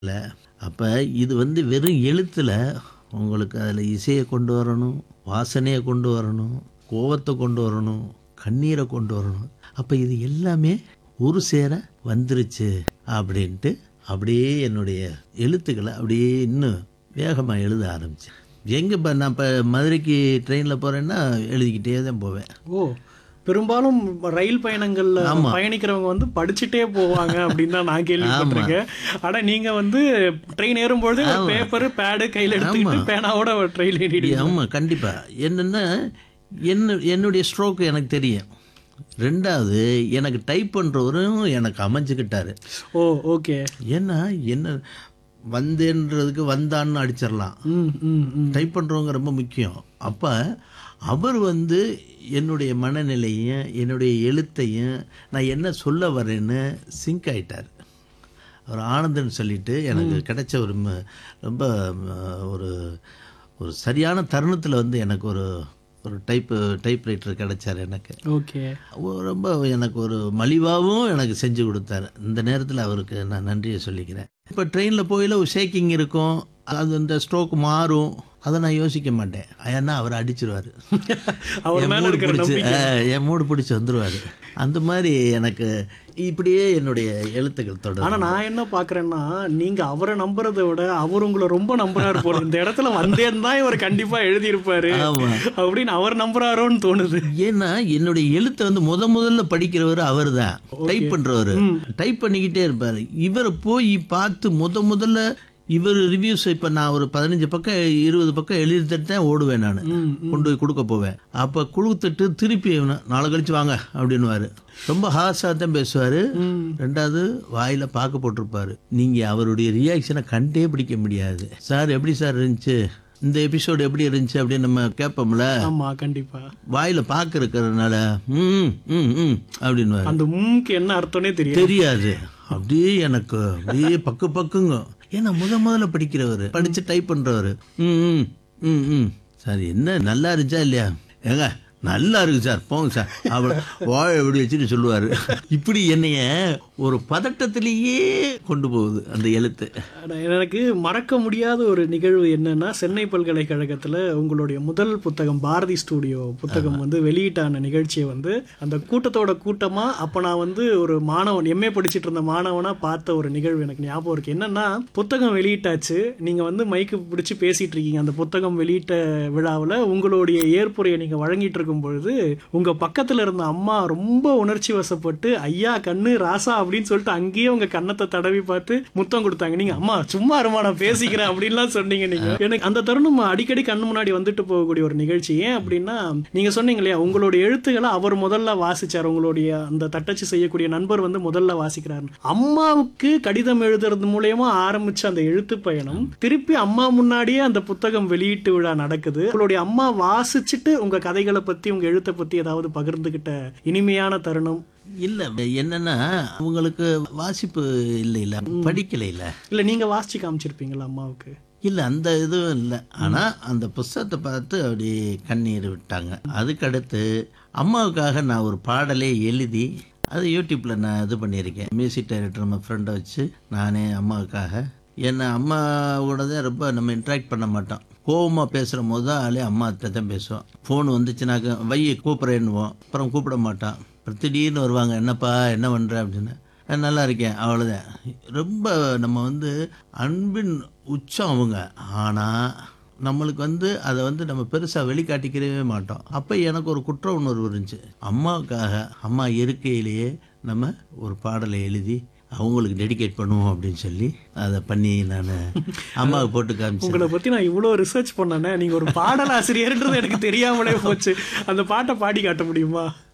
இல்லை அப்போ இது வந்து வெறும் எழுத்தில் உங்களுக்கு அதில் இசையை கொண்டு வரணும் வாசனையை கொண்டு வரணும் கோவத்தை கொண்டு வரணும் கண்ணீரை கொண்டு வரணும் அப்போ இது எல்லாமே ஒரு சேர வந்துருச்சு அப்படின்ட்டு அப்படியே என்னுடைய எழுத்துக்களை அப்படியே இன்னும் வேகமாக எழுத ஆரம்பித்தேன் எங்கே இப்போ நான் இப்போ மதுரைக்கு ட்ரெயினில் போகிறேன்னா எழுதிக்கிட்டே தான் போவேன் ஓ பெரும்பாலும் ரயில் பயணங்கள்ல பயணிக்கிறவங்க வந்து படிச்சுட்டே போவாங்க அப்படின்னு தான் நான் கேள்விப்பட்டிருக்கேன் ஆனா நீங்க வந்து ட்ரெயின் ஏறும்பொழுது பேப்பர் பேடு கையில எடுத்துக்கிட்டு பேனாவோட ட்ரெயின் ஏறிடுவீங்க ஆமாம் கண்டிப்பாக என்னென்னா என்ன என்னுடைய ஸ்ட்ரோக்கு எனக்கு தெரியும் ரெண்டாவது எனக்கு டைப் பண்ணுறவரும் எனக்கு அமைஞ்சுக்கிட்டாரு ஓ ஓகே ஏன்னா என்ன வந்தேன்றதுக்கு வந்தான்னு அடிச்சிடலாம் ம் ம் ம் டைப் பண்ணுறவங்க ரொம்ப முக்கியம் அப்போ அவர் வந்து என்னுடைய மனநிலையும் என்னுடைய எழுத்தையும் நான் என்ன சொல்ல வரேன்னு சிங்க் ஆயிட்டார் அவர் ஆனந்தன் சொல்லிட்டு எனக்கு கிடைச்ச ஒரு ம- ரொம்ப ம, ஒரு ஒரு சரியான தருணத்தில் வந்து எனக்கு ஒரு ஒரு டைப்பு டைப்ரைட்டர் கிடைச்சார் எனக்கு ஓகே ஒ- ரொம்ப எனக்கு ஒரு மலிவாகவும் எனக்கு செஞ்சு கொடுத்தாரு இந்த நேரத்தில் அவருக்கு நான் நன்றியை சொல்லிக்கிறேன் இப்போ ட்ரெயினில் போயில ஒரு ஷேக்கிங் இருக்கும் அது இந்த ஸ்ட்ரோக் மாறும் அதை நான் யோசிக்க மாட்டேன் ஏன்னா அவர் அடிச்சிருவார் அவர் என் மேல மூடு இருக்கிற பிடிச்சி என் மூடு பிடிச்சி வந்துருவார் அந்த மாதிரி எனக்கு இப்படியே என்னுடைய எழுத்துக்கள் தொடரும் ஆனா நான் என்ன பாக்குறேன்னா நீங்க அவரை நம்புறதை விட அவர் உங்களை ரொம்ப நம்புறாரு போல இந்த இடத்துல வந்தேன் தான் இவர் கண்டிப்பா எழுதியிருப்பாரு ஆமா. அப்படின்னு அவர் நம்புறாரோன்னு தோணுது ஏன்னா என்னுடைய எழுத்தை வந்து முத முதல்ல படிக்கிறவர் அவர் தான் டைப் பண்றவர் டைப் பண்ணிக்கிட்டே இருப்பார் இவரை போய் பார்த்து முத முதல்ல இவர் ரிவ்யூஸ் இப்போ நான் ஒரு பதினஞ்சு பக்கம் இருபது பக்கம் எழுதிட்டு தான் ஓடுவேன் நான் கொண்டு போய் கொடுக்க போவேன் அப்போ கொடுத்துட்டு திருப்பி இவனை, நாளை கழிச்சு வாங்க அப்படின்னுவாரு ரொம்ப ஹாஸாக தான் பேசுவார் ரெண்டாவது வாயில் பார்க்க போட்டிருப்பாரு நீங்கள் அவருடைய ரியாக்ஷனை கண்டே பிடிக்க முடியாது சார் எப்படி சார் இருந்துச்சு இந்த எபிசோடு எப்படி இருந்துச்சு அப்படின்னு நம்ம கேட்போம்ல ஆமா கண்டிப்பா வாயில பாக்கு இருக்கிறதுனால ம் ம் ம் அப்படின்னு அந்த மூக்கு என்ன அர்த்தம்னே தெரியும் தெரியாது அப்படியே எனக்கு அப்படியே பக்கு பக்குங்க ஏன்னா முத முதல்ல படிக்கிறவர் படிச்சு டைப் பண்றவர் ம் ம் ம் ம் சார் என்ன நல்லா இருந்துச்சா இல்லையா ஏங்க நல்லா இருக்கு சார் போங்க சார் அவள் வாழை எப்படி வச்சுட்டு சொல்லுவார் இப்படி என்னைய ஒரு பதட்டத்திலேயே கொண்டு போகுது அந்த எழுத்து ஆனா, எனக்கு மறக்க முடியாத ஒரு நிகழ்வு என்னன்னா சென்னை பல்கலைக்கழகத்துல உங்களுடைய முதல் புத்தகம் பாரதி ஸ்டூடியோ புத்தகம் வந்து வெளியிட்டான நிகழ்ச்சியை வந்து அந்த கூட்டத்தோட கூட்டமா அப்ப நான் வந்து ஒரு மாணவன் எம்ஏ படிச்சிட்டு இருந்த மாணவனா பார்த்த ஒரு நிகழ்வு எனக்கு ஞாபகம் இருக்கு என்னன்னா புத்தகம் வெளியிட்டாச்சு நீங்க வந்து மைக்கு பிடிச்சு பேசிட்டு இருக்கீங்க அந்த புத்தகம் வெளியிட்ட விழாவில் உங்களுடைய ஏற்புரையை நீங்க வழங்கிட்டு இருக்கும் பொழுது உங்க பக்கத்துல இருந்த அம்மா ரொம்ப உணர்ச்சி வசப்பட்டு ஐயா கண்ணு ராசா அப்படின்னு சொல்லிட்டு அங்கேயே உங்க கன்னத்தை தடவி பார்த்து முத்தம் கொடுத்தாங்க நீங்க அம்மா சும்மா இருமா நான் பேசிக்கிறேன் அப்படின்லாம் சொன்னீங்க நீங்க எனக்கு அந்த தருணம் அடிக்கடி கண்ணு முன்னாடி வந்துட்டு போகக்கூடிய ஒரு நிகழ்ச்சி ஏன் அப்படின்னா நீங்க சொன்னீங்க இல்லையா உங்களுடைய எழுத்துக்களை அவர் முதல்ல வாசிச்சார் உங்களுடைய அந்த தட்டச்சு செய்யக்கூடிய நண்பர் வந்து முதல்ல வாசிக்கிறார் அம்மாவுக்கு கடிதம் எழுதுறது மூலயமா ஆரம்பிச்ச அந்த எழுத்து பயணம் திருப்பி அம்மா முன்னாடியே அந்த புத்தகம் வெளியீட்டு விழா நடக்குது உங்களுடைய அம்மா வாசிச்சுட்டு உங்க கதைகளை பத்தி உங்க எழுத்தை பத்தி ஏதாவது பகிர்ந்துகிட்ட இனிமையான தருணம் இல்ல என்னன்னா அவங்களுக்கு வாசிப்பு இல்லை இல்ல படிக்கல இல்ல இல்ல நீங்க வாசிச்சு காமிச்சிருப்பீங்களா அம்மாவுக்கு இல்லை அந்த இதுவும் இல்லை ஆனால் அந்த புஸ்தகத்தை பார்த்து அப்படி கண்ணீர் விட்டாங்க அதுக்கடுத்து அம்மாவுக்காக நான் ஒரு பாடலே எழுதி அது யூடியூப்பில் நான் இது பண்ணியிருக்கேன் மியூசிக் டைரக்டர் நம்ம ஃப்ரெண்டை வச்சு நானே அம்மாவுக்காக ஏன்னா அம்மா கூட தான் ரொம்ப நம்ம இன்ட்ராக்ட் பண்ண மாட்டோம் கோவமாக பேசுகிற போது தான் ஆளே அம்மாட்ட தான் பேசுவோம் ஃபோன் வந்துச்சுனாக்க வைய கூப்பிட்றேன்னுவோம் அப்புறம் கூப்பிட மாட்டான் அப்புறம் திடீர்னு வருவாங்க என்னப்பா என்ன பண்ணுற அப்படின்னு நான் நல்லா இருக்கேன் அவ்வளோதான் ரொம்ப நம்ம வந்து அன்பின் உச்சம் அவங்க ஆனால் நம்மளுக்கு வந்து அதை வந்து நம்ம பெருசாக வெளிக்காட்டிக்கிறவே மாட்டோம் அப்போ எனக்கு ஒரு குற்ற உணர்வு இருந்துச்சு அம்மாவுக்காக அம்மா இருக்கையிலேயே நம்ம ஒரு பாடலை எழுதி அவங்களுக்கு டெடிகேட் பண்ணுவோம் அப்படின்னு சொல்லி அதை பண்ணி நான் அம்மாவுக்கு போட்டு காமிச்சேன் உங்களை பத்தி நான் இவ்வளவு ரிசர்ச் பண்ணேனே நீங்க ஒரு பாடல் ஆசிரியர்ன்றது எனக்கு தெரியாமலே போச்சு அந்த பாட்டை பாடி காட்ட முடியுமா